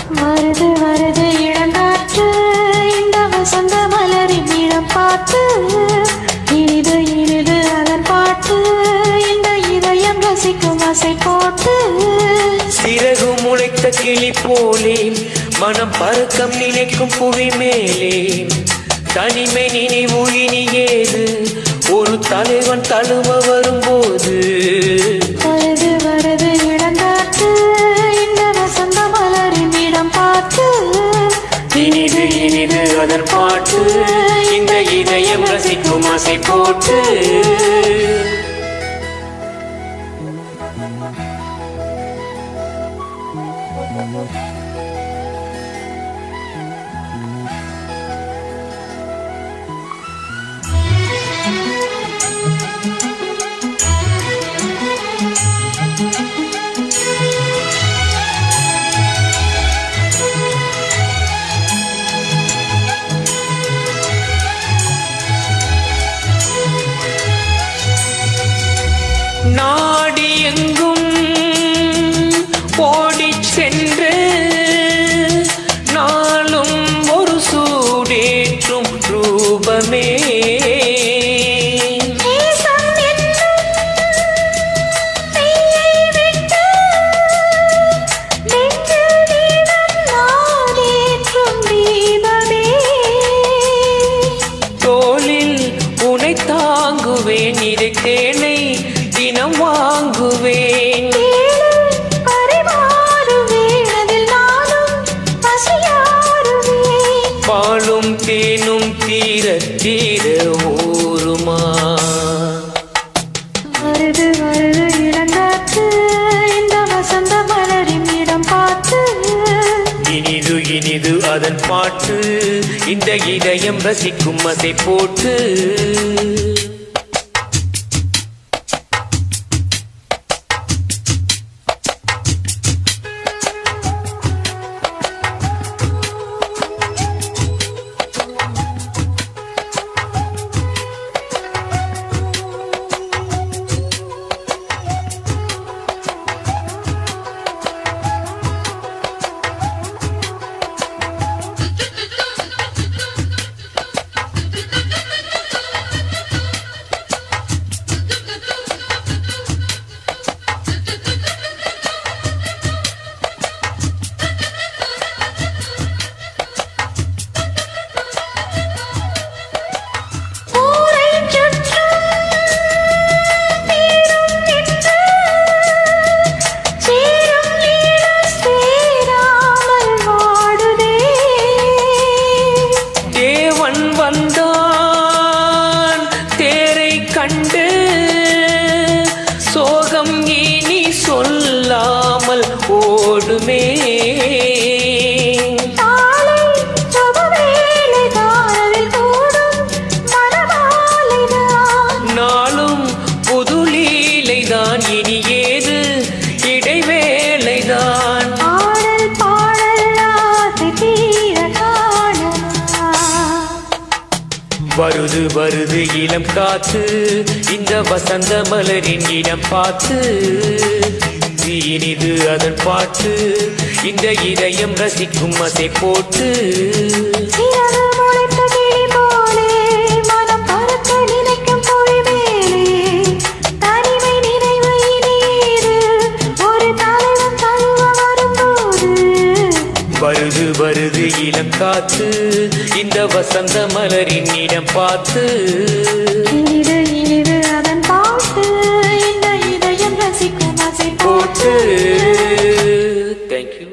வருது வருது இளங்காற்று இந்த வசந்த மலரின் இடம் பார்த்து இனிது இனிது அதன் பாட்டு இந்த இதயம் ரசிக்கும் ஆசை போட்டு சிறகு முளைத்த கிளி போலே மனம் பறக்கம் நினைக்கும் புவி மேலே தனிமை நினைவு இனி ஏது ஒரு தலைவன் தழுவ வரும்போது வருது வருது இளங்காற்று இந்த வசந்த மலரின் இடம் பார்த்து இனிது இனிது அதன் பாட்டு இந்த இதயம் ரசிக்கும் ஆசை போட்டு நாடி எங்கும் ஓடிச் சென்று நாளும் ஒரு சூடேற்றும் ரூபமே நேசம் என்னும் தீயை விட்டு நெஞ்சில் தீபம் நாடேற்றும் தீபமே தோளில் உனை தாங்குவேன் இதை தேனை தினம் வாங்குவேன் கேளு பரிமாறுவேன் அதில் நானும் பசியாறுவேன் பாலும் தேனும் தீர தீர ஊருமா வருது வருது இளங்காற்று இந்த வசந்த மலரின் இடம் பார்த்து இனிது இனிது அதன் பாட்டு இந்த இதயம் ரசிக்கும் அசை போட்டு ஊரைச் சுற்றும் தீரும் நின்று சேரும் நீடும் சேராமல் வாடுதே தேவன் வந்தான் தேரை கண்டு சோகம் இனி சொல்லாமல் ஓடுமே நாளை சுபவேளை தாரவில் கூடும் மணமாலைதான் நாளும் புது லீலைதான் இனி ஏது இடைவேளைதான் ஆடல் பாடல் ஆசை தீர காணமா வருது வருது இளம் காத்து இந்த வசந்த மலரின் இடம் பார்த்து இனிது அதன் பாட்டு இந்த இதயம் ரசிக்கும் அசை போட்டு சிறகு முளைத்த கிளி போலே மனம் பறக்க நினைக்கும் பொறி மேலே தனிமை நினைவு இனியேது ஒரு தலைவன் தழுவ வரும்போது வருது வருது இளம் காத்து இந்த வசந்த மலரின் இடம் பார்த்து இனிது இனிது அதன் பாட்டு இந்த இதயம் ரசிக்கும் ஆசை போட்டு போட்டு தேங்க்யூ